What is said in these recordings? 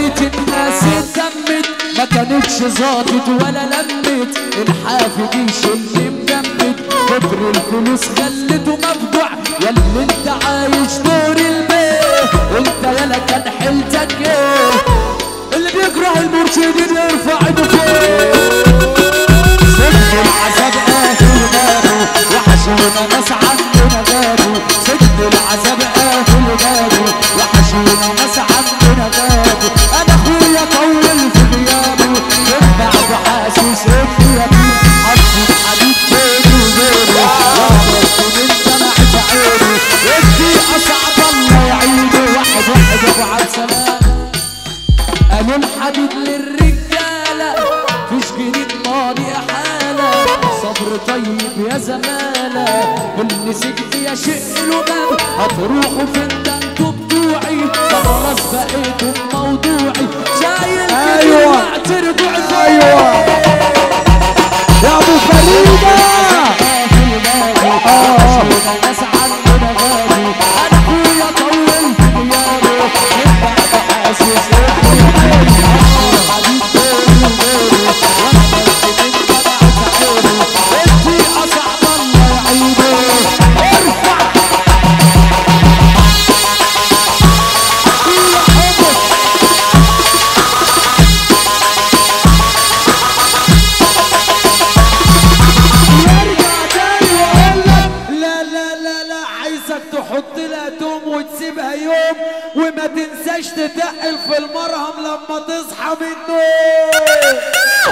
بقيت الناس اتدمت ما كانتش ظابط ولا لمت الحافي دي شل مجمد كتر الفلوس خلته مفجوع يا اللي انت عايش دور البيت انت يالا كان حيلتك ايه اللي بيكره المرشدين يرفع ايده فوق سجن العذاب اهل بابه وحشونا ناس عندنا بابه سجن العذاب اهل بابه وحشونا ناس عندنا بابه انا اخويا طول في غيابه من بعده حاسس انه يمين حطت حديد بيني وبينه وضربت من دمعة عينه ادي اصعب الله يعينه واحد واحد ابو عبد سلام قالوا الحديد للرجالة فيش جديد ماضي حالة صبر طيب يا زمالة اللي سكت يا شق له باب هتروحوا فين ده انتوا بتوعي خلاص بقيتوا موضوعي شايل أيوة. اعترضوا ايوه يا ابو فريده ناس عندنا غالي انا اخويا طول في غيابه من بعد حاسس يرجع تاني ويقول لك لا لا لا لا عايزك تحط لها توم وتسيبها يوم وما تنساش تتقل في المرهم لما تصحى من النوم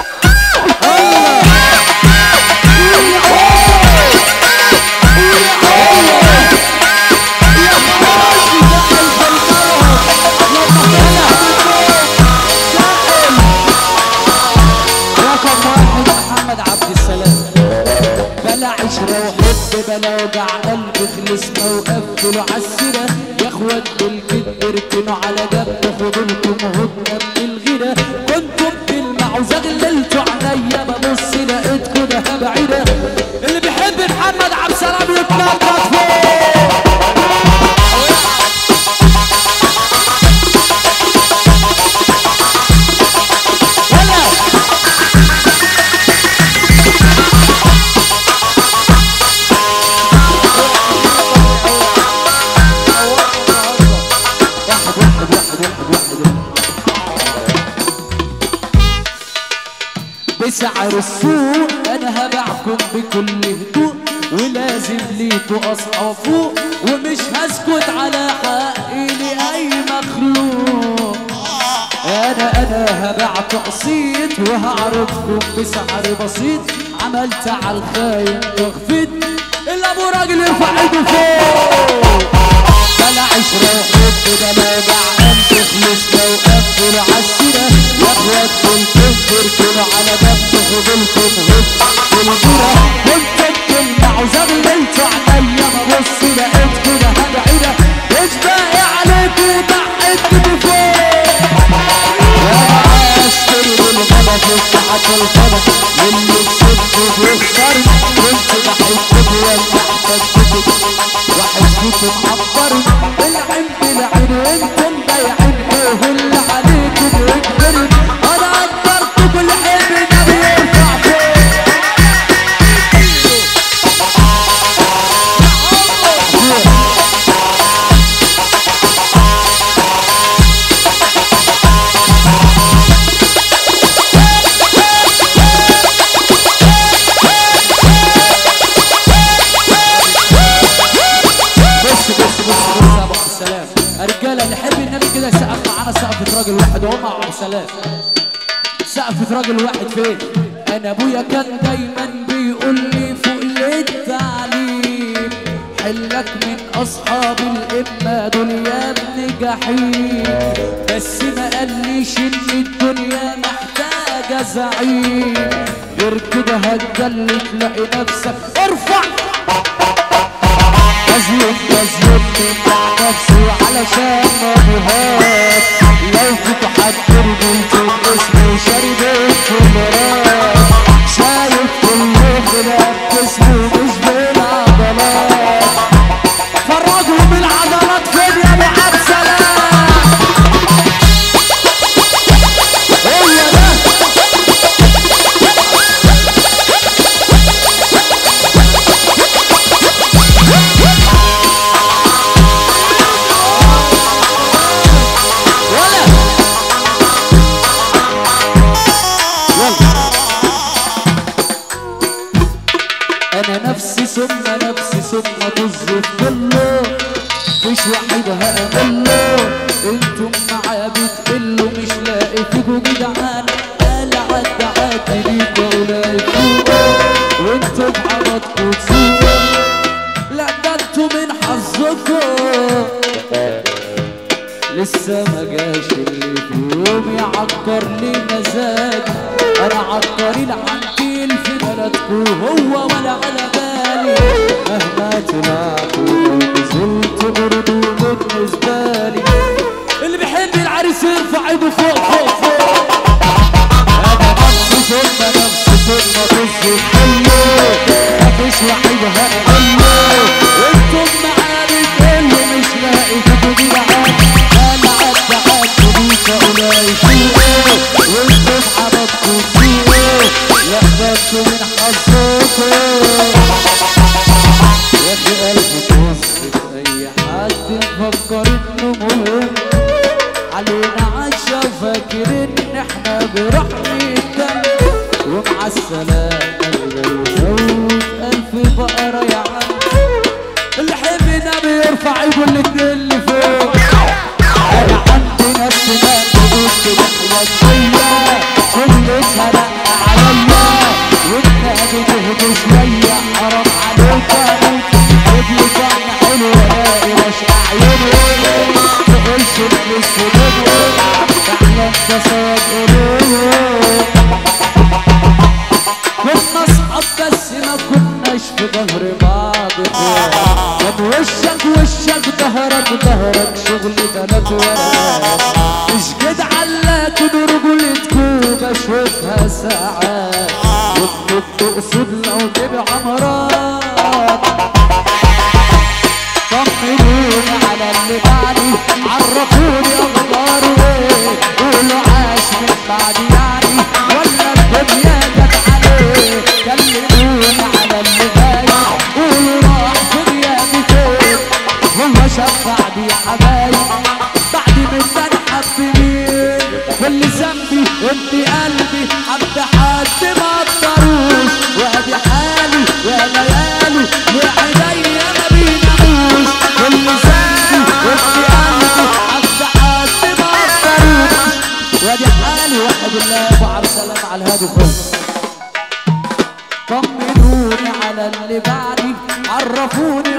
رقم واحد محمد عبد السلام بلا عشرة وحب بلا وجع قلب خلصنا وقفلوا عالسيرة يا اخوات بالكذب اركنوا على جنب خدوا لكم هدنة من الغيرة كنتم بتلمعوا زغللتوا عليا ببص لقيتكوا ده بعيدة اللي بيحب محمد عبد السلام يتنطط فوق يلا واحد واحد واحد واحد واحد بسعر السوق انا هبيعكم بكل هدوء ولازم ليكوا اصحى فوق ومش هسكت على حقي لاي مخلوق انا انا هبيع تقسيط وهعرضكم بسعر بسيط عملت على الخاين تخفيض الا ابو راجل يرفع ايده فوق بلا عشرة وحب بلا بعقل تخلص لو قفل عالسيرة يا اخوات كنتم تركنوا على جنب خدولكم هد في الجرة كنتم تلمعوا زغللتوا عليا ببص لقيت كده هبعيدة ايش باقي عليكوا تحت فوق اشتري بالغلط وفتحت الغلط واللي كسبت وخسرت كنت بحبك ولا احتجتك واحد فيكم عبر العين بالعين وانتم بايعين ايه اللي عليكم بيكبر انا قدرتكم الحب ده بيرفع فوق بص بص بص بص يا ابو عبد السلام الرجاله اللي يحب النبي كده يسقف معانا سقفة راجل واحد وهو مع عبد السلام سقفة راجل واحد فين انا ابويا كان دايما بيقول لي فوق للتعليم حلك من اصحاب الامه دول يا ابن جحيم بس ما قاليش ان الدنيا محتاجه زعيم غير كده هتجلي تلاقي نفسك ارفع مزيد مزيد من نفسي علشان ما بهات لو كنت حد رجلت اسمي شارب الكاميرات شايف كل خلاف جسمي مش بالعضلات فرجوا بالعضلات فين يا ابو عبد سلام لسه ما جاش اللي في يوم يعكر لي مزاجي انا عكري العنتيل في بلدكو هو ولا على بالي مهما طلعت ونزلت برضو بالنسبة لي اللي بيحب العريس يرفع ايده فوق فوق فوق انا نفسي ثم نفسي ثم طز كله مفيش وحيد هقبله وانتم معاني كله مش لاقي تجيبي معاك انا عدى عدى بيك قليل فيه وانتم حبطتوا فيه لا خدتوا من حظكم يا اخي قلبي توصل اي حد مفكر انه مهم علينا عشا فاكر ان احنا برحمة الدم ومع السلامة يفوت الف بقرة يا عم اللي حبنا بيرفع يقول الاتنين اللي فوق انا عندي ناس ما تقولش نحلة شوية كلتها لا عليا وانت بتهدي شوية حرام عليك ابني كان حلو الاقي مش اعينه تقولش الفلوس في دنيا احنا انت سواد قلوب كنا اصحاب بس ما كناش في ظهر بعض اخوات كان وشك وشك ظهرك ظهرك شغل تلات ورقات مش جدع لكن رجولتكو بشوفها ساعات وانتوا بتقصد لو تبقى مرات طمنوني على اللي بعدي عرفوني اخباره ايه قولوا عاش من بعدي يعني ولا الدنيا جت عليه كلموني على اللي غايب قولوا راح في غيابي فين هو شاف بعدي حبايب بعدي من انا حب مين واللي ذنبي انت قلبي حب حد ما قدروش وادي حالي يا ليالي لعينيا ما بيناموش واللي ذنبي انت قلبي حب حد ما قدروش وادي حالي وحد الله ابو عبد السلام على الهادي خلص طمنوني على اللي بعدي عرفوني